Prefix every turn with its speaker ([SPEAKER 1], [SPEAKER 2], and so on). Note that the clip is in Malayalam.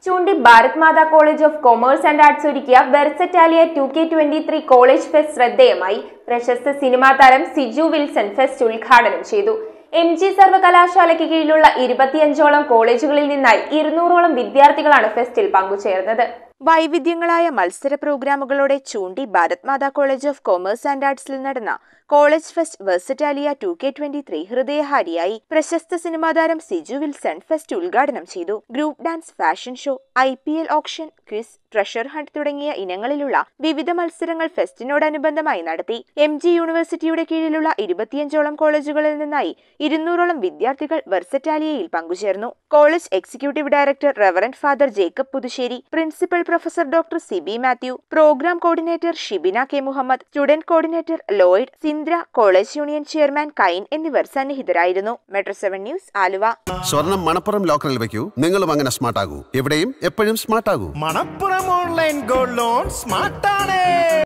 [SPEAKER 1] ചൂണ്ടി Bharat Mata College of Commerce and Arts ഒരുക്കിയ Versatalia two K twenty three college fest ശ്രദ്ധേയമായി പ്രശസ്ത സിനിമാ താരം സിജു വിൽസൺ ഫെസ്റ്റ് ഉദ്ഘാടനം ചെയ്തു എം ജി സർവകലാശാലയ്ക്ക് കീഴിലുള്ള ഇരുപത്തിയഞ്ചോളം കോളേജുകളിൽ നിന്നായി ഇരുന്നൂറോളം വിദ്യാർത്ഥികളാണ് ഫെസ്റ്റിൽ പങ്കുചേർന്നത്
[SPEAKER 2] വൈവിധ്യങ്ങളായ മത്സര പ്രോഗ്രാമുകളോടെ Choondy Bharat Mata College of Commerce and ആർട്സിൽ നടന്ന college fest Versatalia two K twenty three ഹൃദയഹാരിയായി പ്രശസ്ത സിനിമാ താരം സിജു വിൽസൺ ഫെസ്റ്റ് ഉദ്ഘാടനം ചെയ്തു group dance fashion show I P L auction quiz treasure hunt തുടങ്ങിയ ഇനങ്ങളിലുള്ള വിവിധ മത്സരങ്ങൾ ഫെസ്റ്റിനോടനുബന്ധമായി നടത്തി എം ജി യൂണിവേഴ്സിറ്റിയുടെ കീഴിലുള്ള ഇരുപത്തിയഞ്ചോളം കോളേജുകളിൽ നിന്നായി ഇരുന്നൂറോളം വിദ്യാർത്ഥികൾ വെർസറ്റാലിയയിൽ പങ്കുചേർന്നു college executive director reverend father Jacob Puthussery principal professor doctor Siby Mathew programme coordinator Shibina K Muhammad student coordinator Lloyd Sindra college union chairman കൈൻ എന്നിവർ സന്നിഹിതരായിരുന്നു മെട്രോ സെവൻ ന്യൂസ് ആലുവ
[SPEAKER 3] സ്വർണം മണപ്പുറം ലോക്കറിൽ വെക്കൂ നിങ്ങളും അങ്ങനെ സ്മാർട്ട് ആകൂ എവിടെയും എപ്പോഴും സ്മാർട്ട് ആകൂ
[SPEAKER 4] മണപ്പുറം ഓൺലൈൻ ഗോൾഡ് ലോൺ സ്മാർട്ടാണ്